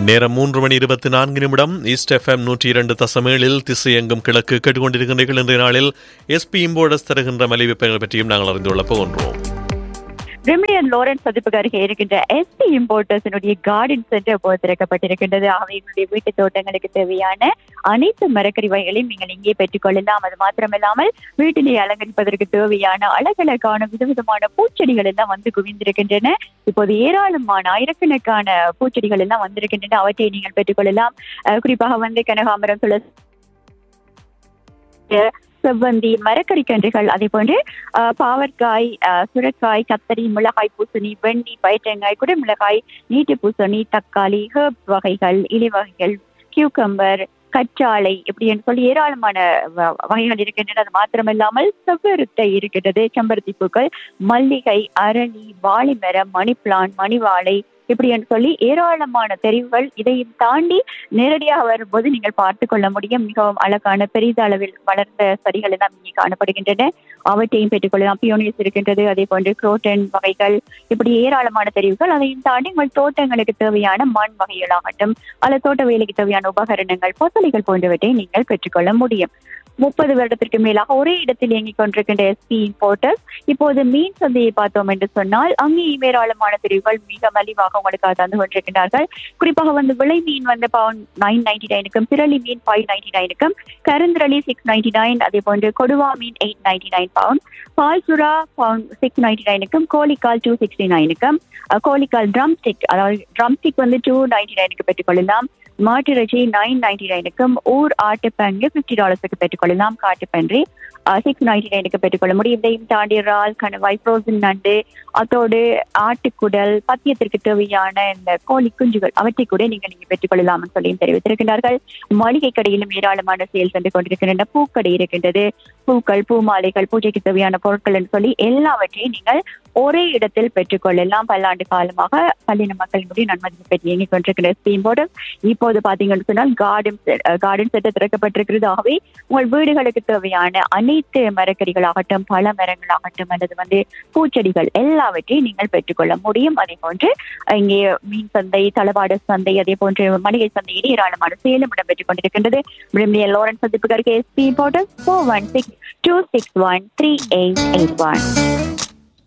நேரம் மூன்று மணி இருபத்தி நான்கு நிமிடம் ஈஸ்ட் எஃப்எம் நூற்றி இரண்டு தசமேழில் திசை எங்கும் கிழக்கு கேட்டுக்கொண்டிருக்கின்றீர்கள் இன்றைய நாளில் எஸ்பி இம்போர்டஸ் தருகின்ற மலிவிப்பங்கள் பற்றியும் நாங்கள் அறிந்து கொள்ளப் போகின்றோம் பிரிமியர் லாரன்ஸ் சதுப்புக்கு அருகே இருக்கின்ற எஸ்பி இம்போர்ட்டர்ஸினுடைய கார்டன் சென்டர் இப்போது திறக்கப்பட்டிருக்கின்றது ஆகவே எங்களுடைய வீட்டு தோட்டங்களுக்கு தேவையான அனைத்து மரக்கறி வகைகளையும் நீங்கள் இங்கே பெற்றுக்கொள்ளலாம் அது மாத்திரமில்லாமல் வீட்டிலே அலங்கரிப்பதற்கு தேவையான அழகழகான விதவிதமான பூச்செடிகள் எல்லாம் வந்து குவிந்திருக்கின்றன இப்போது ஏராளமான ஆயிரக்கணக்கான பூச்செடிகள் எல்லாம் வந்திருக்கின்றன அவற்றை நீங்கள் பெற்றுக்கொள்ளலாம் அஹ் குறிப்பாக வந்து கனகாமரம் துளசி செவ்வந்தி மரக்கறி கன்றுகள் அதே போன்று அஹ், பாவற்காய் அஹ், சுரைக்காய் கத்தரி மிளகாய் பூசணி வெண்டி பயிற்றங்காய் குடமிளகாய் நீட்டு பூசணி தக்காளி ஹெர்ப் வகைகள் இலை வகைகள் கியூக்கம்பர் கற்றாழை இப்படி என்று சொல்லி ஏராளமான வ- வகைகள் இருக்கின்றன அது மாத்திரமில்லாமல் செவ்வருத்தை இருக்கின்றது செம்பருத்தி பூக்கள் மல்லிகை அரளி வாழைமரம் மணி பிளான் மணிவாழை இப்படி என்று சொல்லி ஏராளமான தெரிவுகள் இதையும் தாண்டி நேரடியாக வரும்போது நீங்கள் பார்த்து கொள்ள முடியும் மிகவும் அழகான பெரித அளவில் வளர்ந்த செடிகள் எல்லாம் இங்கே காணப்படுகின்றன அவற்றையும் பெற்றுக்கொள்ளலாம் பியோனியஸ் இருக்கின்றது அதே போன்று குரோட்டன் வகைகள் இப்படி ஏராளமான தெரிவுகள் அதையும் தாண்டி உங்கள் தோட்டங்களுக்கு தேவையான மண் வகைகளாகட்டும் அல்லது தோட்ட வேலைக்கு தேவையான உபகரணங்கள் பொசலைகள் போன்றவற்றை நீங்கள் பெற்றுக்கொள்ள முடியும் முப்பது வருடத்திற்கு மேலாக ஒரே இடத்தில் இயங்கிக் கொண்டிருக்கின்ற எஸ்பி இம்போர்ட்டர்ஸ் இப்போது மீன் சந்தையை பார்த்தோம் என்று சொன்னால் அங்கேயும் ஏராளமான தெரிவுகள் மிக மலிவாக உங்களுக்கு தந்து கொண்டிருக்கின்றார்கள் குறிப்பாக வந்து விலை மீன் வந்து பவுன் நைன் நைன்டி நைனுக்கும் திரளி மீன் ஃபைவ் நைன்டி நைனுக்கும் கருந்திரளி சிக்ஸ் நைன்டி நைன் அதே போன்று கொடுவா மீன் எயிட் நைன்டி நைன் பவுன் பால் சுறா பவுன் சிக்ஸ் நைன்டி நைனுக்கும் கோழிக்கால் டூ சிக்ஸ்டி நைனுக்கும் கோழிக்கால் ட்ரம் ஸ்டிக் அதாவது ட்ரம் ஸ்டிக் வந்து டூ நைன்டி நைனுக்கு பெற்றுக்கொள்ளலாம் மாட்டிறைச்சி நைன் நைன்டி நைனுக்கும் ஊர் ஆட்டுப்பங்கு ஃபிஃப்டி டாலர்ஸுக்கு பெற்றுக்கொள்ளலாம் காட்டுப்பன்றி சிக்ஸ் நைன்டி நைனுக்கு பெற்றுக்கொள்ள முடியும் இதையும் தாண்டி இறால் கணவாய் ஃப்ரோசன் நண்டு அதோடு ஆட்டுக்குடல் பத்தியத்திற்கு தேவையான இந்த கோழி குஞ்சுகள் அவற்றை கூட நீங்கள் நீங்க பெற்றுக்கொள்ளலாம்னு சொல்லியும் தெரிவித்திருக்கிறார்கள் மளிகை கடையிலும் ஏராளமான சேல் சென்று கொண்டிருக்கின்றன பூக்கடை இருக்கின்றது பூக்கள் பூ மாலைகள் பூஜைக்கு தேவையான பொருட்கள் என்று சொல்லி எல்லாவற்றையும் நீங்கள் ஒரே இடத்தில் பெற்றுக்கொள்ளலாம் பல்லாண்டு காலமாக பல்லின மக்களினுடைய நன்மதிப்பு பெற்று இயங்கிக் கொண்டிருக்கிற ஸ்கீம் போர்டு இப்போது பாத்தீங்கன்னு சொன்னால் கார்டன் கார்டன் செட்டு திறக்கப்பட்டிருக்கிறது ஆகவே உங்கள் வீடுகளுக்கு தேவையான அனைத்து மரக்கறிகளாகட்டும் பழ மரங்களாகட்டும் அல்லது வந்து பூச்செடிகள் எல்லாவற்றையும் நீங்கள் பெற்றுக்கொள்ள முடியும் அதே போன்று இங்கே மீன் சந்தை தளவாட சந்தை அதே போன்று மளிகை சந்தையில் ஏராளமான சேலம் இடம்பெற்றுக் கொண்டிருக்கின்றது விரும்பிய லோரன்ஸ் சந்திப்புக்கு எஸ்பி போர்டர் four one six two six one three eight eight one